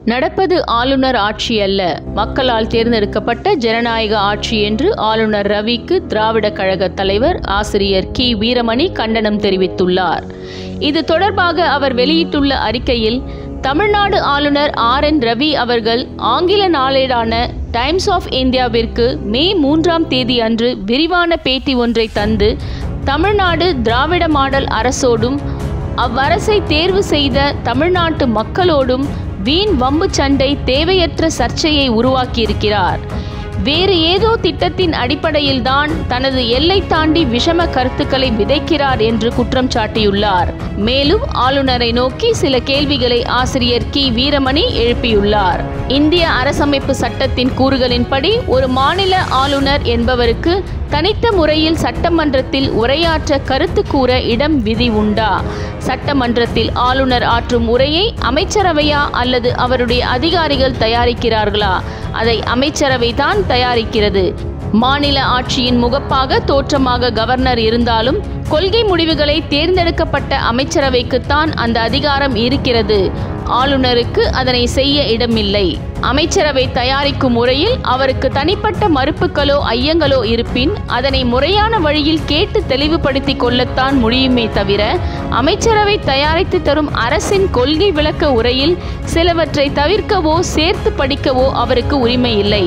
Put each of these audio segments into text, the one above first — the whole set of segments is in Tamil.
நடப்பது ஆளுநர் ஆட்சி அல்ல மக்களால் தேர்ந்தெடுக்கப்பட்ட ஜனநாயக ஆட்சி என்று ஆளுநர் ரவிக்கு திராவிட கழக தலைவர் ஆசிரியர் கி வீரமணி கண்டனம் தெரிவித்துள்ளார் இது தொடர்பாக அவர் வெளியிட்டுள்ள அறிக்கையில் தமிழ்நாடு ஆளுநர் ஆர் என் ரவி அவர்கள் ஆங்கில நாளேடான டைம்ஸ் ஆஃப் இந்தியாவிற்கு மே மூன்றாம் தேதி அன்று விரிவான பேட்டி ஒன்றை தந்து தமிழ்நாடு திராவிட மாடல் அரசோடும் அவ்வரசை தேர்வு செய்த தமிழ்நாட்டு மக்களோடும் வீண் வம்பு சண்டை தேவையற்ற சர்ச்சையை உருவாக்கியிருக்கிறார் வேறு ஏதோ திட்டத்தின் அடிப்படையில்தான் தனது எல்லை தாண்டி விஷம கருத்துக்களை விதைக்கிறார் என்று குற்றம் சாட்டியுள்ளார் மேலும் ஆளுநரை நோக்கி சில கேள்விகளை ஆசிரியர் கி வீரமணி எழுப்பியுள்ளார் இந்திய அரசமைப்பு சட்டத்தின் கூறுகளின்படி ஒரு மாநில ஆளுநர் என்பவருக்கு தனித்த முறையில் சட்டமன்றத்தில் உரையாற்ற கருத்து கூற இடம் விதி உண்டா சட்டமன்றத்தில் ஆளுநர் ஆற்றும் உரையை அமைச்சரவையா அல்லது அவருடைய அதிகாரிகள் தயாரிக்கிறார்களா அதை அமைச்சரவை தான் தயாரிக்கிறது மாநில ஆட்சியின் முகப்பாக தோற்றமாக கவர்னர் இருந்தாலும் கொள்கை முடிவுகளை தேர்ந்தெடுக்கப்பட்ட அமைச்சரவைக்குத்தான் அந்த அதிகாரம் இருக்கிறது ஆளுநருக்கு அதனை செய்ய இடமில்லை அமைச்சரவை தயாரிக்கும் முறையில் அவருக்கு தனிப்பட்ட மறுப்புகளோ ஐயங்களோ இருப்பின் அதனை முறையான வழியில் கேட்டு தெளிவுபடுத்திக் கொள்ளத்தான் முடியுமே தவிர அமைச்சரவை தயாரித்து தரும் அரசின் கொள்கை விளக்க உரையில் சிலவற்றை தவிர்க்கவோ சேர்த்து படிக்கவோ அவருக்கு உரிமை இல்லை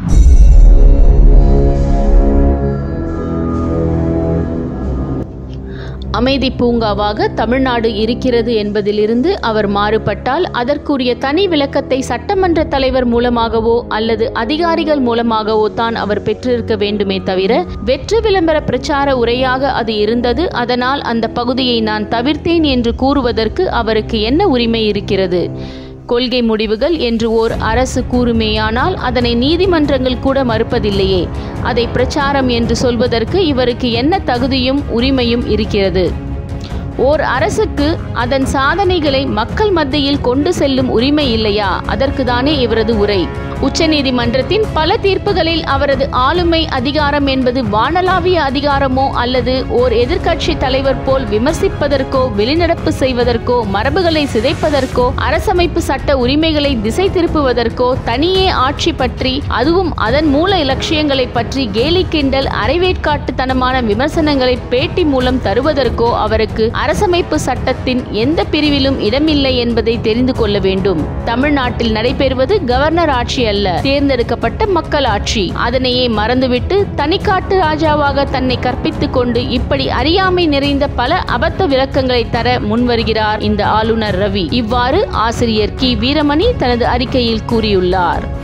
அமைதி பூங்காவாக தமிழ்நாடு இருக்கிறது என்பதிலிருந்து அவர் மாறுபட்டால் அதற்குரிய தனி விளக்கத்தை சட்டமன்ற தலைவர் மூலமாகவோ அல்லது அதிகாரிகள் மூலமாகவோ தான் அவர் பெற்றிருக்க வேண்டுமே தவிர வெற்று விளம்பர பிரச்சார உரையாக அது இருந்தது அதனால் அந்த பகுதியை நான் தவிர்த்தேன் என்று கூறுவதற்கு அவருக்கு என்ன உரிமை இருக்கிறது கொள்கை முடிவுகள் என்று ஓர் அரசு கூறுமேயானால் அதனை நீதிமன்றங்கள் கூட மறுப்பதில்லையே அதை பிரச்சாரம் என்று சொல்வதற்கு இவருக்கு என்ன தகுதியும் உரிமையும் இருக்கிறது ஓர் அரசுக்கு அதன் சாதனைகளை மக்கள் மத்தியில் கொண்டு செல்லும் உரிமை இல்லையா அதற்கு தானே இவரது உரை உச்சநீதிமன்றத்தின் பல தீர்ப்புகளில் அவரது ஆளுமை அதிகாரம் என்பது வானளாவிய அதிகாரமோ அல்லது ஓர் எதிர்க்கட்சி தலைவர் போல் விமர்சிப்பதற்கோ வெளிநடப்பு செய்வதற்கோ மரபுகளை சிதைப்பதற்கோ அரசமைப்பு சட்ட உரிமைகளை திசை திருப்புவதற்கோ தனியே ஆட்சி பற்றி அதுவும் அதன் மூல இலட்சியங்களை பற்றி கேலி கிண்டல் அரைவேட்காட்டுத்தனமான விமர்சனங்களை பேட்டி மூலம் தருவதற்கோ அவருக்கு அரசமைப்பு சட்டத்தின் எந்த பிரிவிலும் இடமில்லை என்பதை தெரிந்து கொள்ள வேண்டும் தமிழ்நாட்டில் நடைபெறுவது கவர்னர் ஆட்சி அல்ல தேர்ந்தெடுக்கப்பட்ட மக்கள் ஆட்சி அதனையே மறந்துவிட்டு தனிக்காட்டு ராஜாவாக தன்னை கற்பித்துக் கொண்டு இப்படி அறியாமை நிறைந்த பல அபத்த விளக்கங்களை தர முன்வருகிறார் இந்த ஆளுநர் ரவி இவ்வாறு ஆசிரியர் கி வீரமணி தனது அறிக்கையில் கூறியுள்ளார்